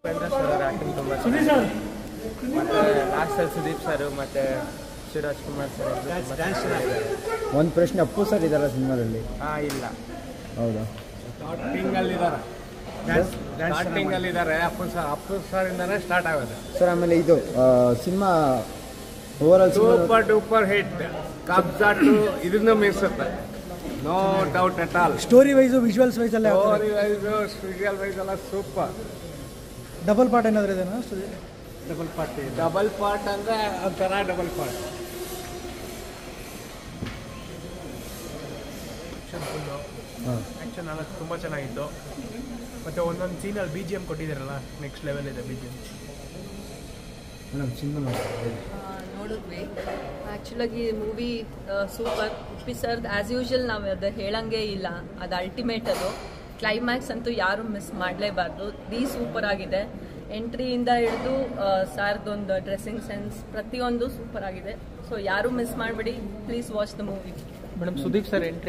Upendra sir ಅವರ acting ತುಂಬ ಚೆನ್ನಾಗಿದೆ ಮತ್ತು ಲಾಸ್ಟಲ್ಲಿ ಸುದೀಪ್ ಸರ್ ಮತ್ತು ಶಿವರಾಜ್ ಕುಮಾರ್ ಸರ್ ಡ್ಯಾನ್ಸ್ ಚೆನ್ನಾಗಿದ್ದಾರೆ ಒಂದು ಪ್ರಶ್ನೆ ಅಪ್ಪು ಸರ್ ಇದ್ದಾರಾ ಸಿನಿಮಾದಲ್ಲಿ ಹಾಂ ಇಲ್ಲ ಹೌದಾ ಸ್ಟಾರ್ಟಿಂಗಲ್ಲಿದ್ದಾರೆ ಸ್ಟಾರ್ಟಿಂಗಲ್ಲಿದ್ದಾರೆ ಅಪ್ಪು ಸರ್ ಅಪ್ಪು ಸರ್ ಇಂದಾನೆ ಸ್ಟಾರ್ಟ್ ಆಗೋದು ಸರ್ ಆಮೇಲೆ ಇದು cinema overall super duper hit Kabzaa two ಇದನ್ನು ಮೀರಿಸುತ್ತೆ no doubt at all story wise visuals wise ಎಲ್ಲ ಸ್ಟೋರಿ ವೈಸು ಸ್ಪೀರಿಯಲ್ ವೈಸ್ ಎಲ್ಲ ಸೂಪರ್ ಡಬಲ್ ಪಾರ್ಟ್ ಏನಾದರೂ ಇದೆನಾ ಡಬಲ್ ಪಾರ್ಟ್ ಡಬಲ್ ಪಾರ್ಟ್ ಅಂದರೆ ಒಂಥರ ಡಬಲ್ ಪಾರ್ಟ್ ಹಾಂ ಆ್ಯಕ್ಷನ್ ಎಲ್ಲ ತುಂಬ ಚೆನ್ನಾಗಿತ್ತು ಮತ್ತು ಒಂದೊಂದು ಸೀನಲ್ಲಿ ಬಿ ಜಿ ಎಮ್ ಕೊಟ್ಟಿದ್ದಾರಲ್ಲ ನೆಕ್ಸ್ಟ್ ಲೆವೆಲ್ ಇದೆ B G M madam cinema ನೋಡಿದ್ವಿ ಆ್ಯಕ್ಚುಲಾಗಿ movie super Uppi sir as usual ನಾವು ಅದು ಹೇಳಂಗೆ ಇಲ್ಲ ಅದು ಅಲ್ಟಿಮೇಟ್ ಅದು ಕ್ಲೈಮ್ಯಾಕ್ಸ್ ಅಂತೂ ಯಾರು ಮಿಸ್ ಮಾಡಲೇಬಾರ್ದು ದಿ ಸೂಪರ್ ಆಗಿದೆ ಎಂಟ್ರಿಯಿಂದ ಹಿಡಿದು ಸಾರ್ದೊಂದು ಡ್ರೆಸ್ಸಿಂಗ್ ಸೆನ್ಸ್ ಪ್ರತಿಯೊಂದು ಸೂಪರ್ ಆಗಿದೆ ಸೊ ಯಾರು ಮಿಸ್ ಮಾಡಬೇಡಿ please watch the movie madam Sudeep sir entry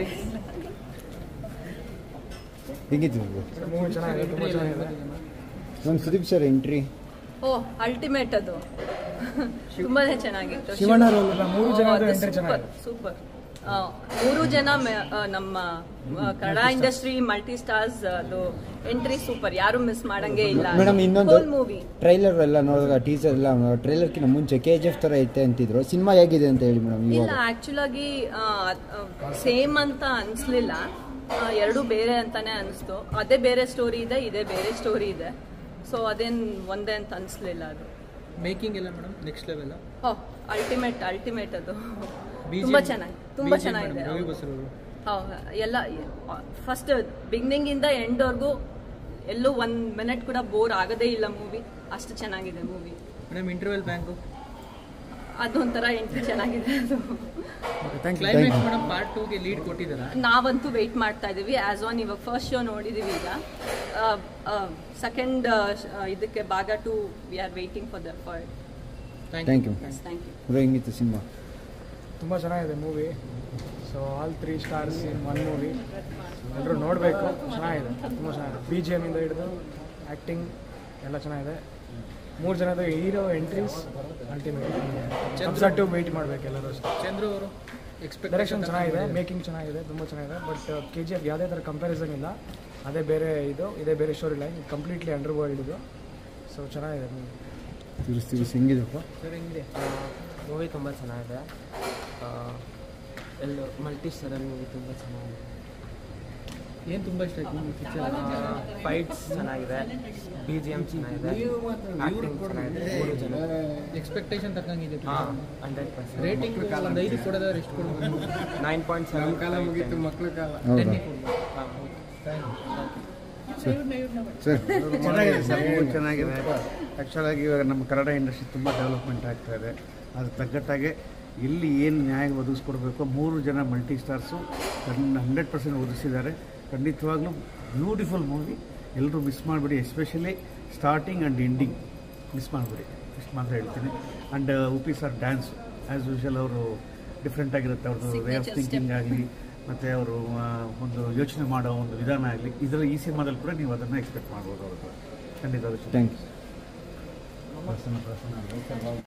ಹೇಗಿತ್ತು ಮೂವಿ ಚೆನ್ನಾಗಿದೆ ತುಂಬ ಚೆನ್ನಾಗಿದೆ ನಮ್ಮ Sudeep sir entry oh ultimate ಅದು ತುಂಬಾನೇ ಚೆನ್ನಾಗಿತ್ತು ಶಿವಣ್ಣ role ಅಲ್ಲ, ಮೂರು ಜನ entry ಸೂಪರ್ ಸೂಪರ್ ಮೂರು ಜನ ಮೆ- ಆ, ನಮ್ಮ ಆ, ಕನ್ನಡ ಇಂಡಸ್ಟ್ರಿ ಮಲ್ಟಿ ಸ್ಟಾರ್ಸ್ ಅದು ಎಂಟ್ರಿ ಸೂಪರ್ ಯಾರು ಮಿಸ್ ಮಾಡಂಗೆ ಇಲ್ಲ ಮೇಡಮ್ ಇನ್ನೊಂದು ಮೂವಿ ಟ್ರೈಲರ್ ಎಲ್ಲ ನೋಡಿದಾಗ ಟೀಸರ್ ಎಲ್ಲ ಟ್ರೈಲರ್ಕಿಂತ ಮುಂಚೆ ಕೆ ಜಿ ಎಫ್ ಥರ ಐತೆ ಅಂತಿದ್ರು ಸಿನಿಮಾ ಹೇಗಿದೆ ಅಂತ ಹೇಳಿ ಮೇಡಮ್ ಇಲ್ಲ ಇವಾಗ ಆಕ್ಚುಲ್ ಆಗಿ ಸೇಮ್ ಅಂತ ಅನ್ಸ್ಲಿಲ್ಲ ಆ, ಎರಡು ಬೇರೆ ಅಂತಾನೆ ಅನಿಸ್ತು ಅದೇ ಬೇರೆ ಸ್ಟೋರಿ ಇದೆ ಇದೇ ಬೇರೆ ಸ್ಟೋರಿ ಇದೆ ಸೊ ಅದೇನ್ ಒಂದೇ ಅಂತ ಅನ್ಸ್ಲಿಲ್ಲ ಅದು ಮೇಕಿಂಗ್ ಎಲ್ಲ madam next level oh ultimate ultimate ಅದು ತುಂಬಾ ಚೆನ್ನಾಗಿ ತುಂಬಾ ಚೆನ್ನಾಗಿದೆ ಹೌದು. ಹೌದು ಎಲ್ಲ ಫಸ್ಟ್ ಬಿಗಿನಿಂಗ್ ಇಂದ ಎಂಡ್ ವರ್ಗೂ ಎಲ್ಲೂ ಒಂದ್ ಮಿನಿಟ್ ಕೂಡ ಬೋರ್ ಆಗದೇ ಇಲ್ಲ ಮೂವಿ ಅಷ್ಟು ಚೆನ್ನಾಗಿದೆ ಮೂವಿ ಮೇಡಮ್ ಇಂಟರ್ವೆಲ್ ಬ್ಯಾಂಕು ಅದೊಂಥರ ಎಂಟ್ರಿ ಚೆನ್ನಾಗಿದೆ ಅದು ಕ್ಲೈಮ್ಯಾಕ್ಸ್ ಮೇಡಮ್ ಪಾರ್ಟ್ ಟೂಗೆ ಲೀಡ್ ಕೊಟ್ಟಿದ್ದಾರಾ ನಾವಂತೂ ವೆಯ್ಟ್ ಮಾಡ್ತಾ ಇದೀವಿ ಆಸ್ ಆನ್ ಇವಾಗ ಫಸ್ಟ್ ಶೋ ನೋಡಿದೀವಿ ಈಗ ಸೆಕೆಂಡ್ ಇದಕ್ಕೆ ಭಾಗ two we are waiting for the for thank you thank you bro ಹೆಂಗಿತ್ತು ಸಿನಿಮಾ ತುಂಬ ಚೆನ್ನಾಗಿದೆ movie so all three stars in one movie ಎಲ್ಲರೂ ನೋಡಬೇಕು ಚೆನ್ನಾಗಿದೆ ತುಂಬ ಚೆನ್ನಾಗಿದೆ ಬಿ ಜಿ ಎಮ್ಮಿಂದ ಹಿಡಿದು ಆ್ಯಕ್ಟಿಂಗ್ ಎಲ್ಲ ಚೆನ್ನಾಗಿದೆ ಮೂರು ಜನದ hero entries ultimate to wait ಮಾಡಬೇಕು ಎಲ್ಲರೂ ಅಷ್ಟೇ ಚಂದ್ರು ಅವರು ಎಕ್ಸ್ಪೆಕ್ಟ್ ಡೈರೆಕ್ಷನ್ ಚೆನ್ನಾಗಿದೆ ಮೇಕಿಂಗ್ ಚೆನ್ನಾಗಿದೆ ತುಂಬ ಚೆನ್ನಾಗಿದೆ ಬಟ್ ಕೆ ಜಿ ಎಫ್ ಯಾವುದೇ ಥರ ಕಂಪ್ಯಾರಿಸನ್ ಇಲ್ಲ ಅದೇ ಬೇರೆ ಇದು ಇದೇ ಬೇರೆ story line completely underworld ಇದು ಸೊ ಚೆನ್ನಾಗಿದೆ movie. ತಿರ್ಸ್ ತಿರ್ಸ್ ಹೆಂಗಿದಪ್ಪ ಸರ್ ಹೆಂಗಿದೆ ಮೂವಿ ತುಂಬ ಚೆನ್ನಾಗಿದೆ ಎಲ್ಲ ಮಲ್ಟಿ ಸ್ಟಾರಲ್ ಮೂವಿ ತುಂಬ ಚೆನ್ನಾಗಿದೆ ಏನು ತುಂಬ ಇಷ್ಟ ಆಯ್ತು ನಿಮ್ಗೆ ಪಿಕ್ಚರ್ ಫೈಟ್ಸ್ ಚೆನ್ನಾಗಿದೆ ಬಿ ಜಿ ಎಮ್ ಚೆನ್ನಾಗಿದೆ ಆ್ಯಕ್ಟಿಂಗ್ ಚೆನ್ನಾಗಿದೆ ಮೂರು ಜನ ಎಕ್ಸ್ಪೆಕ್ಟೇಷನ್ ತಕ್ಕಂಗಿದೆ ಹಾಂ ಹಂಡ್ರೆಡ್ ಪರ್ಸೆಂಟ್ ರೇಟಿಂಗ್ ಒಂದು ಐದು ಕೊಡೋದಾದ್ರೆ ಎಷ್ಟು ಕೊಡ್ಬೋದು ನೈನ್ ಪಾಯಿಂಟ್ ಸೆವೆನ್ ಕಾಲ ಮುಗೀತು ಮಕ್ಕಳು ಕಾಲ ಹೌದಾ ಸರ್ ಚೆನ್ನಾಗಿದೆ ಸರ್ ಮೂವಿ ಚೆನ್ನಾಗಿದೆ ಆ್ಯಕ್ಚುಲಾಗಿ ಇವಾಗ ನಮ್ಮ ಕನ್ನಡ ಇಂಡಸ್ಟ್ರಿ ತುಂಬ ಡೆವಲಪ್ಮೆಂಟ್ ಆಗ್ತಾ ಇದೆ ಅದು ತగ్గಟ್ಟಾಗೆ ಎಲ್ಲಿ ಏನು ನ್ಯಾಯ ಒದಗಿಸ್ಕೊಡ್ಬೇಕು ಮೂರು ಜನ ಮಲ್ಟಿ ಸ್ಟಾರ್ಸು ಹಂಡ್ರೆಡ್ ಪರ್ಸೆಂಟ್ ಒದಗಿಸಿದ್ದಾರೆ ಖಂಡಿತವಾಗ್ಲೂ ಬ್ಯೂಟಿಫುಲ್ ಮೂವಿ ಎಲ್ಲರೂ ಮಿಸ್ ಮಾಡಿಬಿಡಿ especially starting and ending miss ಮಾಡಿಬಿಡಿ ಇಷ್ಟು ಮಾತ್ರ ಹೇಳ್ತೀನಿ and Uppi sir dance as usual ಅವರು ಡಿಫ್ರೆಂಟ್ ಆಗಿರುತ್ತೆ ಅವ್ರದ್ದು ವೇ ಆಫ್ Signature ಥಿಂಕಿಂಗ್ ಆಗಲಿ ಮತ್ತು ಅವರು ಒಂದು ಯೋಚನೆ ಮಾಡೋ ಒಂದು ವಿಧಾನ ಆಗಲಿ ಇದರಲ್ಲಿ ಈ ಸಿನಿಮಾದಲ್ಲಿ ಕೂಡ ನೀವು ಅದನ್ನು ಎಕ್ಸ್ಪೆಕ್ಟ್ ಮಾಡ್ಬೋದು ಅವ್ರದ್ದು ಖಂಡಿತ ಥ್ಯಾಂಕ್ ಯು